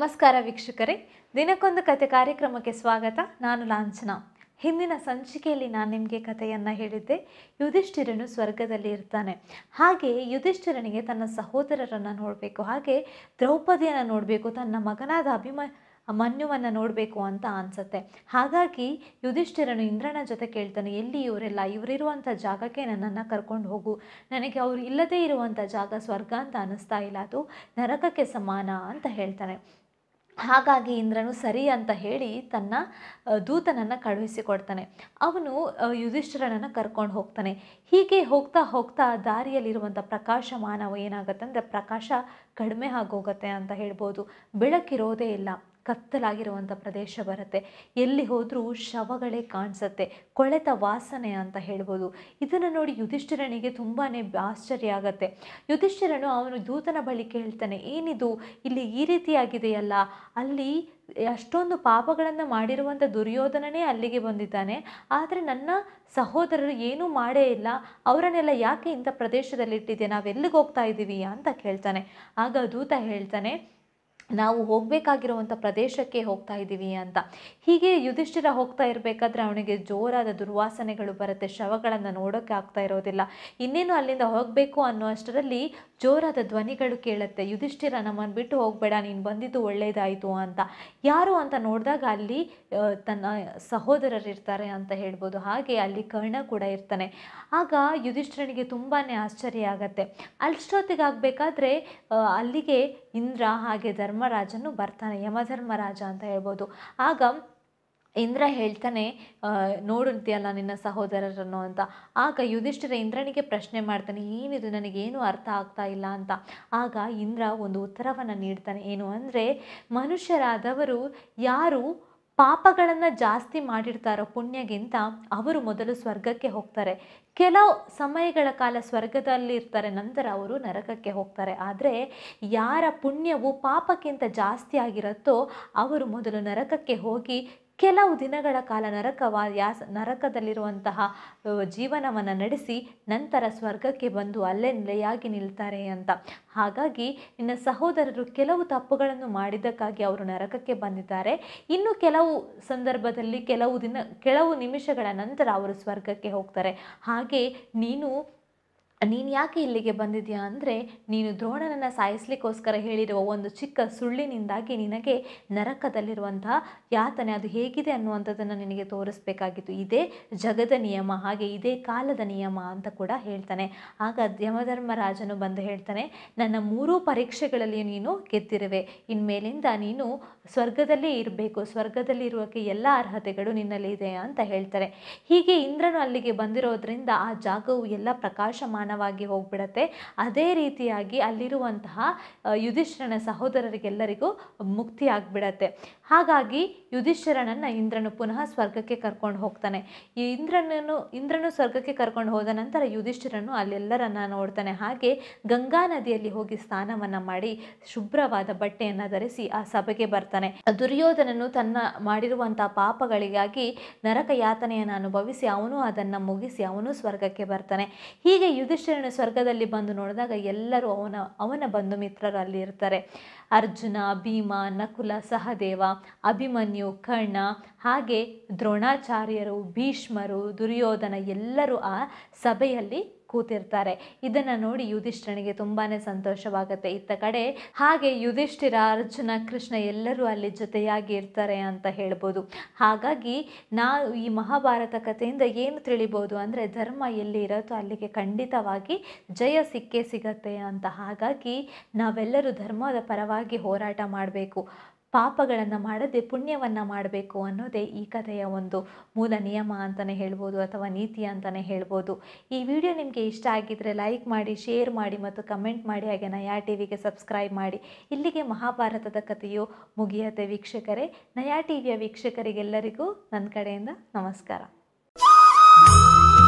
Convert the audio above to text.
ನಮಸ್ಕಾರ ವೀಕ್ಷಕರೇ ದಿನಕ್ಕೊಂದು ಕತೆ ಕಾರ್ಯಕ್ರಮಕ್ಕೆ ಸ್ವಾಗತ ನಾನು ಲಾಂಛನ ಹಿಂದಿನ ಸಂಚಿಕೆಯಲ್ಲಿ ನಾನು ನಿಮಗೆ ಕಥೆಯನ್ನು ಹೇಳಿದ್ದೆ ಯುಧಿಷ್ಠಿರನು ಸ್ವರ್ಗದಲ್ಲಿ ಇರ್ತಾನೆ ಹಾಗೆ ಯುಧಿಷ್ಠಿರನಿಗೆ ತನ್ನ ಸಹೋದರರನ್ನು ನೋಡಬೇಕು ಹಾಗೆ ದ್ರೌಪದಿಯನ್ನು ನೋಡಬೇಕು ತನ್ನ ಮಗನಾದ ಅಭಿಮ ಮನ್ಯುವನ್ನು ನೋಡಬೇಕು ಅಂತ ಅನಿಸುತ್ತೆ ಹಾಗಾಗಿ ಯುಧಿಷ್ಠಿರನು ಇಂದ್ರನ ಜೊತೆ ಕೇಳ್ತಾನೆ ಎಲ್ಲಿ ಇವರೆಲ್ಲ ಇವರಿರುವಂಥ ಜಾಗಕ್ಕೆ ನನ್ನನ್ನು ಕರ್ಕೊಂಡು ಹೋಗು ನನಗೆ ಅವರು ಇಲ್ಲದೇ ಇರುವಂಥ ಜಾಗ ಸ್ವರ್ಗ ಅಂತ ಅನ್ನಿಸ್ತಾ ಇಲ್ಲ ಅದು ನರಕಕ್ಕೆ ಸಮಾನ ಅಂತ ಹೇಳ್ತಾನೆ ಹಾಗಾಗಿ ಇಂದ್ರನು ಸರಿ ಅಂತ ಹೇಳಿ ತನ್ನ ಅ, ದೂತನನ್ನು ಕಳುಹಿಸಿಕೊಡ್ತಾನೆ ಅವನು ಅ, ಯುಧಿಷ್ಠಿರನನ್ನು ಕರ್ಕೊಂಡು ಹೋಗ್ತಾನೆ ಹೀಗೆ ಹೋಗ್ತಾ ಹೋಗ್ತಾ ದಾರಿಯಲ್ಲಿರುವಂಥ ಪ್ರಕಾಶಮಾನವು ಏನಾಗುತ್ತೆ ಅಂದರೆ ಪ್ರಕಾಶ ಕಡಿಮೆ ಆಗೋಗುತ್ತೆ ಅಂತ ಹೇಳ್ಬೋದು ಬೆಳಕಿರೋದೇ ಇಲ್ಲ ಕತ್ತಲಾಗಿರುವಂಥ ಪ್ರದೇಶ ಬರುತ್ತೆ ಎಲ್ಲಿ ಹೋದರೂ ಶವಗಳೇ ಕಾಣಿಸುತ್ತೆ ಕೊಳೆತ ವಾಸನೆ ಅಂತ ಹೇಳ್ಬೋದು ಇದನ್ನು ನೋಡಿ ಯುಧಿಷ್ಠಿರನಿಗೆ ತುಂಬಾ ಆಶ್ಚರ್ಯ ಆಗತ್ತೆ ಯುಧಿಷ್ಠಿರನು ಅವನು ದೂತನ ಬಳಿ ಕೇಳ್ತಾನೆ ಏನಿದು ಇಲ್ಲಿ ಈ ರೀತಿಯಾಗಿದೆಯಲ್ಲ ಅಲ್ಲಿ ಅಷ್ಟೊಂದು ಪಾಪಗಳನ್ನು ಮಾಡಿರುವಂಥ ದುರ್ಯೋಧನನೇ ಅಲ್ಲಿಗೆ ಬಂದಿದ್ದಾನೆ ಆದರೆ ನನ್ನ ಸಹೋದರರು ಏನೂ ಮಾಡೇ ಇಲ್ಲ ಅವರನ್ನೆಲ್ಲ ಯಾಕೆ ಇಂಥ ಪ್ರದೇಶದಲ್ಲಿ ಇಟ್ಟಿದ್ಯಾ ನಾವೆಲ್ಲಿಗೆ ಹೋಗ್ತಾ ಇದ್ದೀವಿ ಅಂತ ಕೇಳ್ತಾನೆ ಆಗ ದೂತ ಹೇಳ್ತಾನೆ ನಾವು ಹೋಗಬೇಕಾಗಿರುವಂಥ ಪ್ರದೇಶಕ್ಕೆ ಹೋಗ್ತಾ ಇದ್ದೀವಿ ಅಂತ ಹೀಗೆ ಯುಧಿಷ್ಠಿರ ಹೋಗ್ತಾ ಇರಬೇಕಾದ್ರೆ ಅವನಿಗೆ ಜೋರಾದ ದುರ್ವಾಸನೆಗಳು ಬರುತ್ತೆ ಶವಗಳನ್ನು ನೋಡೋಕ್ಕೆ ಆಗ್ತಾ ಇರೋದಿಲ್ಲ ಇನ್ನೇನು ಅಲ್ಲಿಂದ ಹೋಗಬೇಕು ಅನ್ನೋ ಅಷ್ಟರಲ್ಲಿ ಜೋರಾದ ಧ್ವನಿಗಳು ಕೇಳುತ್ತೆ ಯುಧಿಷ್ಠಿರ ನಮ್ಮನ್ನು ಬಿಟ್ಟು ಹೋಗಬೇಡ ನೀನು ಬಂದಿದ್ದು ಒಳ್ಳೆಯದಾಯಿತು ಅಂತ ಯಾರು ಅಂತ ನೋಡಿದಾಗ ಅಲ್ಲಿ ಆ, ತನ್ನ ಸಹೋದರರಿರ್ತಾರೆ ಅಂತ ಹೇಳ್ಬೋದು ಹಾಗೆ ಅಲ್ಲಿ ಕರ್ಣ ಕೂಡ ಇರ್ತಾನೆ ಆಗ ಯುಧಿಷ್ಠಿರನಿಗೆ ತುಂಬಾ ಆಶ್ಚರ್ಯ ಆಗತ್ತೆ ಅಷ್ಟೊತ್ತಿಗಾಗಬೇಕಾದ್ರೆ ಅಲ್ಲಿಗೆ ಇಂದ್ರ ಹಾಗೆ ಧರ್ಮರಾಜನು ಬರ್ತಾನೆ ಯಮಧರ್ಮರಾಜ ಅಂತ ಹೇಳ್ಬೋದು ಆಗ ಇಂದ್ರ ಹೇಳ್ತಾನೆ ಆ, ನೋಡುತ್ತೀಯಲ್ಲ ನಿನ್ನ ಸಹೋದರರನ್ನು ಅಂತ ಆಗ ಯುಧಿಷ್ಠಿರ ಇಂದ್ರನಿಗೆ ಪ್ರಶ್ನೆ ಮಾಡ್ತಾನೆ ಏನಿದು ನನಗೇನು ಅರ್ಥ ಆಗ್ತಾ ಇಲ್ಲ ಅಂತ ಆಗ ಇಂದ್ರ ಒಂದು ಉತ್ತರವನ್ನು ನೀಡ್ತಾನೆ ಏನು ಅಂದರೆ ಮನುಷ್ಯರಾದವರು ಯಾರು ಪಾಪಗಳನ್ನು ಜಾಸ್ತಿ ಮಾಡಿರ್ತಾರೋ ಪುಣ್ಯಗಿಂತ ಅವರು ಮೊದಲು ಸ್ವರ್ಗಕ್ಕೆ ಹೋಗ್ತಾರೆ ಕೆಲವು ಸಮಯಗಳ ಕಾಲ ಸ್ವರ್ಗದಲ್ಲಿ ಇರ್ತಾರೆ ನಂತರ ಅವರು ನರಕಕ್ಕೆ ಹೋಗ್ತಾರೆ ಆದರೆ ಯಾರ ಪುಣ್ಯವು ಪಾಪಕ್ಕಿಂತ ಜಾಸ್ತಿ ಆಗಿರುತ್ತೋ ಅವರು ಮೊದಲು ನರಕಕ್ಕೆ ಹೋಗಿ ಕೆಲವು ದಿನಗಳ ಕಾಲ ನರಕವ ಯಾಸ ನರಕದಲ್ಲಿರುವಂತಹ ಜೀವನವನ್ನು ನಡೆಸಿ ನಂತರ ಸ್ವರ್ಗಕ್ಕೆ ಬಂದು ಅಲ್ಲೇ ನೆಲೆಯಾಗಿ ನಿಲ್ತಾರೆ ಅಂತ ಹಾಗಾಗಿ ನಿನ್ನ ಸಹೋದರರು ಕೆಲವು ತಪ್ಪುಗಳನ್ನು ಮಾಡಿದ್ದಕ್ಕಾಗಿ ಅವರು ನರಕಕ್ಕೆ ಬಂದಿದ್ದಾರೆ ಇನ್ನು ಕೆಲವು ಸಂದರ್ಭದಲ್ಲಿ ಕೆಲವು ದಿನ ಕೆಲವು ನಿಮಿಷಗಳ ನಂತರ ಅವರು ಸ್ವರ್ಗಕ್ಕೆ ಹೋಗ್ತಾರೆ ಹಾಗೆ ನೀನು ನೀನು ಯಾಕೆ ಇಲ್ಲಿಗೆ ಬಂದಿದ್ಯಾ ಅಂದರೆ ನೀನು ದ್ರೋಣನನ್ನು ಸಾಯಿಸ್ಲಿಕ್ಕೋಸ್ಕರ ಹೇಳಿರುವ ಒಂದು ಚಿಕ್ಕ ಸುಳ್ಳಿನಿಂದಾಗಿ ನಿನಗೆ ನರಕದಲ್ಲಿರುವಂತಹ ಯಾತನೆ ಅದು ಹೇಗಿದೆ ಅನ್ನುವಂಥದ್ದನ್ನು ನಿನಗೆ ತೋರಿಸ್ಬೇಕಾಗಿತ್ತು ಇದೇ ಜಗದ ನಿಯಮ ಹಾಗೆ ಇದೇ ಕಾಲದ ನಿಯಮ ಅಂತ ಕೂಡ ಹೇಳ್ತಾನೆ ಆಗ ಯಮಧರ್ಮರಾಜನು ಬಂದು ಹೇಳ್ತಾನೆ ನನ್ನ ಮೂರೂ ಪರೀಕ್ಷೆಗಳಲ್ಲಿ ನೀನು ಗೆದ್ದಿರುವೆ ಇನ್ಮೇಲಿಂದ ನೀನು ಸ್ವರ್ಗದಲ್ಲೇ ಇರಬೇಕು ಸ್ವರ್ಗದಲ್ಲಿ ಇರುವಕ್ಕೆ ಎಲ್ಲ ಅರ್ಹತೆಗಳು ನಿನ್ನಲ್ಲಿ ಇದೆ ಅಂತ ಹೇಳ್ತಾರೆ ಹೀಗೆ ಇಂದ್ರನು ಅಲ್ಲಿಗೆ ಬಂದಿರೋದ್ರಿಂದ ಆ ಜಾಗವು ಎಲ್ಲ ಪ್ರಕಾಶಮಾನವಾಗಿ ಹೋಗ್ಬಿಡತ್ತೆ ಅದೇ ರೀತಿಯಾಗಿ ಅಲ್ಲಿರುವಂತಹ ಆ, ಯುಧಿಷ್ಠಿರನ ಸಹೋದರರಿಗೆಲ್ಲರಿಗೂ ಮುಕ್ತಿ ಆಗ್ಬಿಡತ್ತೆ ಹಾಗಾಗಿ ಯುಧಿಷ್ಠಿರನನ್ನು ಇಂದ್ರನು ಪುನಃ ಸ್ವರ್ಗಕ್ಕೆ ಕರ್ಕೊಂಡು ಹೋಗ್ತಾನೆ ಈ ಇಂದ್ರನನ್ನು ಇಂದ್ರನು ಸ್ವರ್ಗಕ್ಕೆ ಕರ್ಕೊಂಡು ಹೋದ ನಂತರ ಯುಧಿಷ್ಠಿರನು ಅಲ್ಲೆಲ್ಲರನ್ನ ನೋಡ್ತಾನೆ ಹಾಗೆ ಗಂಗಾ ನದಿಯಲ್ಲಿ ಹೋಗಿ ಸ್ನಾನವನ್ನು ಮಾಡಿ ಶುಭ್ರವಾದ ಬಟ್ಟೆಯನ್ನು ಧರಿಸಿ ಆ ಸಭೆಗೆ ಬರ್ತಾನೆ ದುರ್ಯೋಧನನು ತನ್ನ ಮಾಡಿರುವಂತಹ ಪಾಪಗಳಿಗಾಗಿ ನರಕ ಯಾತನೆಯನ್ನು ಅನುಭವಿಸಿ ಅವನು ಅದನ್ನು ಮುಗಿಸಿ ಅವನು ಸ್ವರ್ಗಕ್ಕೆ ಬರ್ತಾನೆ ಹೀಗೆ ಯುಧಿಷ್ಠಿರನು ಸ್ವರ್ಗದಲ್ಲಿ ಬಂದು ನೋಡಿದಾಗ ಎಲ್ಲರೂ ಅವನ ಅವನ ಬಂಧು ಮಿತ್ರರು ಅಲ್ಲಿ ಇರ್ತಾರೆ ಅರ್ಜುನ ಭೀಮ ನಕುಲ ಸಹದೇವ ಅಭಿಮನ್ಯು ಕರ್ಣ ಹಾಗೆ ದ್ರೋಣಾಚಾರ್ಯರು ಭೀಷ್ಮರು ದುರ್ಯೋಧನ ಎಲ್ಲರೂ ಆ ಸಭೆಯಲ್ಲಿ ಕೂತಿರ್ತಾರೆ ಇದನ್ನು ನೋಡಿ ಯುಧಿಷ್ಠಿರನಿಗೆ ತುಂಬಾ ಸಂತೋಷವಾಗುತ್ತೆ ಇತ್ತ ಕಡೆ ಹಾಗೆ ಯುಧಿಷ್ಠಿರ ಅರ್ಜುನ ಕೃಷ್ಣ ಎಲ್ಲರೂ ಅಲ್ಲಿ ಜೊತೆಯಾಗಿ ಇರ್ತಾರೆ ಅಂತ ಹೇಳ್ಬೋದು ಹಾಗಾಗಿ ನಾವು ಈ ಮಹಾಭಾರತ ಕಥೆಯಿಂದ ಏನು ತಿಳಿಬೋದು ಅಂದರೆ ಧರ್ಮ ಎಲ್ಲಿ ಇರುತ್ತೋ ಅಲ್ಲಿಗೆ ಖಂಡಿತವಾಗಿ ಜಯ ಸಿಕ್ಕೇ ಸಿಗತ್ತೆ ಅಂತ ಹಾಗಾಗಿ ನಾವೆಲ್ಲರೂ ಧರ್ಮದ ಪರವಾಗಿ ಹೋರಾಟ ಮಾಡಬೇಕು ಪಾಪಗಳನ್ನು ಮಾಡದೆ ಪುಣ್ಯವನ್ನು ಮಾಡಬೇಕು ಅನ್ನೋದೇ ಈ ಕಥೆಯ ಒಂದು ಮೂಲ ನಿಯಮ ಅಂತಲೇ ಹೇಳ್ಬೋದು ಅಥವಾ ನೀತಿ ಅಂತಲೇ ಹೇಳ್ಬೋದು ಈ ವಿಡಿಯೋ ನಿಮಗೆ ಇಷ್ಟ ಆಗಿದ್ದರೆ ಲೈಕ್ ಮಾಡಿ ಶೇರ್ ಮಾಡಿ ಮತ್ತು ಕಮೆಂಟ್ ಮಾಡಿ ಹಾಗೆ ನಯಾ ಟಿ ವಿಗೆ ಸಬ್ಸ್ಕ್ರೈಬ್ ಮಾಡಿ ಇಲ್ಲಿಗೆ ಮಹಾಭಾರತದ ಕಥೆಯು ಮುಗಿಯತ್ತೆ ವೀಕ್ಷಕರೇ ನಯಾ ಟಿ ವಿಯ ವೀಕ್ಷಕರಿಗೆಲ್ಲರಿಗೂ ನನ್ನ ಕಡೆಯಿಂದ ನಮಸ್ಕಾರ